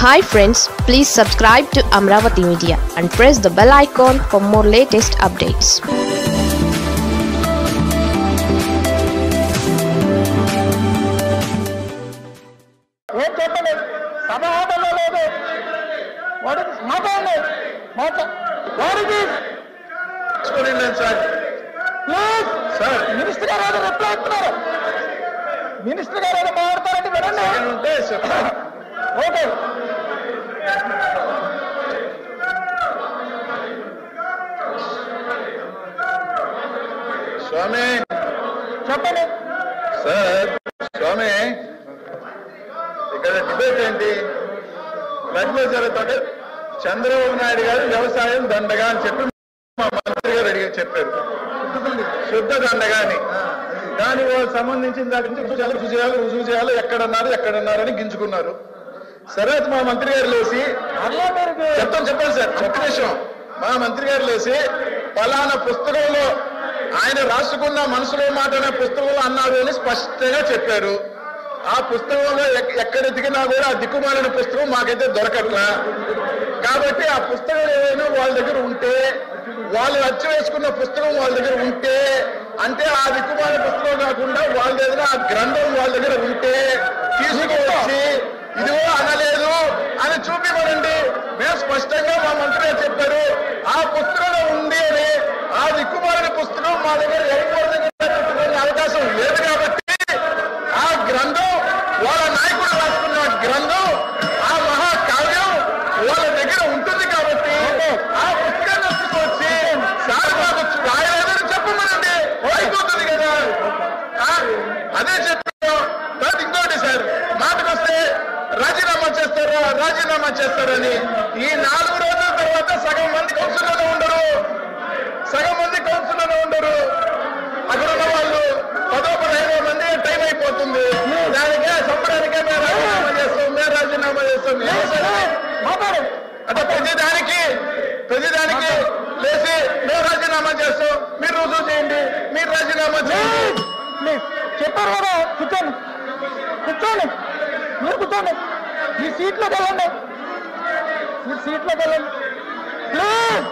Hi friends please subscribe to Amaravati media and press the bell icon for more latest updates ఏం చెప్పండి సభ ఆటలో లేదు వాట్ ఇస్ మాట్లాడండి మాట్లా వాట్ ఇట్ ఈస్ చూడండి సార్ ప్లీజ్ సార్ మినిస్టర్ గారు ఏదో రిప్లై ఇస్తున్నారు మినిస్టర్ గారు ఏదో మాట్లాడతారంటే వినండి ఉంటే చెప్తాను ఓకే స్వామి చెప్పండి సార్ స్వామి ఇక్కడ డిబేట్ ఏంటి మధ్యలో జరుగుతుంటే చంద్రబాబు నాయుడు గారు వ్యవసాయం దండగా అని చెప్పి మా మంత్రి గారు అడిగి చెప్పారు శుద్ధ దండగా అని దాని సంబంధించిన దాని నుంచి రుజువు చేయాలి రుజువు చేయాలి రుజువు చేయాలి ఎక్కడన్నారు ఎక్కడన్నారు అని గింజుకున్నారు సరే మా మంత్రి గారు లేచి అలా మీరు చెప్తాను చెప్పండి సార్ ఒక్క నిమిషం మా మంత్రి గారు లేచి ఫలానా పుస్తకంలో ఆయన రాసుకున్న మనసులో మాట అనే పుస్తకంలో అన్నారు అని స్పష్టంగా చెప్పారు ఆ పుస్తకంలో ఎక్- ఎక్కడ దిగినా కూడా ఆ దిక్కుమాలిన పుస్తకం మాకైతే దొరకట్లా కాబట్టి ఆ పుస్తకం ఏదైనా వాళ్ళ దగ్గర ఉంటే వాళ్ళు అచ్చు వేసుకున్న పుస్తకం వాళ్ళ దగ్గర ఉంటే అంటే ఆ దిక్కుమాలిన పుస్తకం కాకుండా వాళ్ళ దగ్గర ఆ గ్రంథం వాళ్ళ దగ్గర ఉంటే తీసుకువచ్చి ఇదిగో అనలేదు అని చూపివ్వనండి మేము స్పష్టంగా మా మంత్రి గారు చెప్పారు ఆ పుస్తకంలో ఉంది అని ఆ దిక్కుమాలిన పుస్తకం మా దగ్గర ఎవరి దగ్గర పెట్టుకునే అవకాశం లేదు కాబట్టి ఆ గ్రంథం వాళ్ళ నాయకుడు రాసుకున్న గ్రంథం ఆ మహాకావ్యం వాళ్ళ దగ్గర ఉంటుంది కాబట్టి ఆ పుస్తకాన్ని తీసుకొచ్చి సార్ మాకు రాయలేదని చెప్పమనండి అయిపోతుంది కదా ఆ, అదే చెప్పాను తర్వాత ఇంకోటి సార్ మాటకు వస్తే రాజీనామా చేస్తారా రాజీనామా చేస్తారని ఈ నాలుగు రోజుల తర్వాత సగం మంది కౌన్సిల్లో ఉండరు సగం మంది కౌన్సిల్లో ఉండరు అక్కడ ఉన్న వాళ్ళు పదో పదిహేను మంది టైం అయిపోతుంది దానికే చెప్పడానికే మేము రాజీనామా చేస్తాం మేము రాజీనామా చేస్తాం ఏం సార్ ఇది? మాట్లాడు అంటే ప్రతి దానికి ప్రతి దానికి లేచి మేము రాజీనామా చేస్తాం మీరు రుజువు చేయండి మీరు రాజీనామా చేయండి ప్లీజ్ చెప్పారు కదా కూర్చోండి కూర్చోండి మీరు కూర్చోండి మీ సీట్లోకి వెళ్ళండి మీ సీట్లోకి వెళ్ళండి ప్లీజ్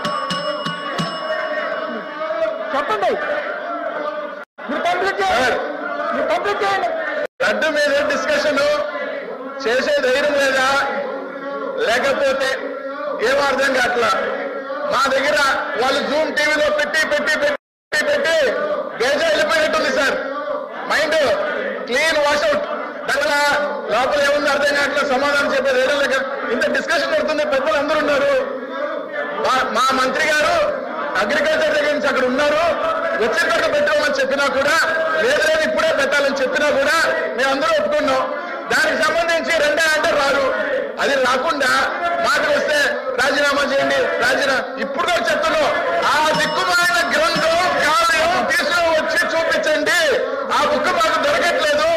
చెప్పండి మీరు కంప్లీట్ చేయండి సార్. మీరు కంప్లీట్ చేయండి లడ్డు మీద డిస్కషన్ చేసే ధైర్యం లేదా లేకపోతే ఏం అర్థం కావట్లా మా దగ్గర వాళ్ళు జూమ్ టీవీలో పెట్టి పెట్టి పెట్టి పెట్టి బేజా వెళ్ళిపోయినట్టుంది సార్ మైండ్ క్లీన్ వాష్అవుట్ దాంట్లో లోపల ఏముంది అర్థం కావట్లేదు సమాధానం చెప్పే ధైర్యం లేక ఇంత డిస్కషన్ జరుగుతుంది పెద్దలు అందరూ ఉన్నారు మా- మా మంత్రి గారు అగ్రికల్చర్ దగ్గర నుంచి అక్కడ ఉన్నారు వచ్చిన తర్వాత పెట్టమని చెప్పినా కూడా లేదు లేదు ఇప్పుడే పెట్టాలని చెప్పినా కూడా మేమందరూ ఒప్పుకున్నాం దానికి సంబంధించి రెండే అంటే రారు అది రాకుండా మాట వస్తే రాజీనామా చేయండి రాజీనామా ఇప్పుడు కూడా చెప్తున్నాం ఆ దిక్కుమాలిన గ్రంథం కావ్యం తీసుకుని వచ్చి చూపించండి ఆ బుక్ మాకు దొరకట్లేదు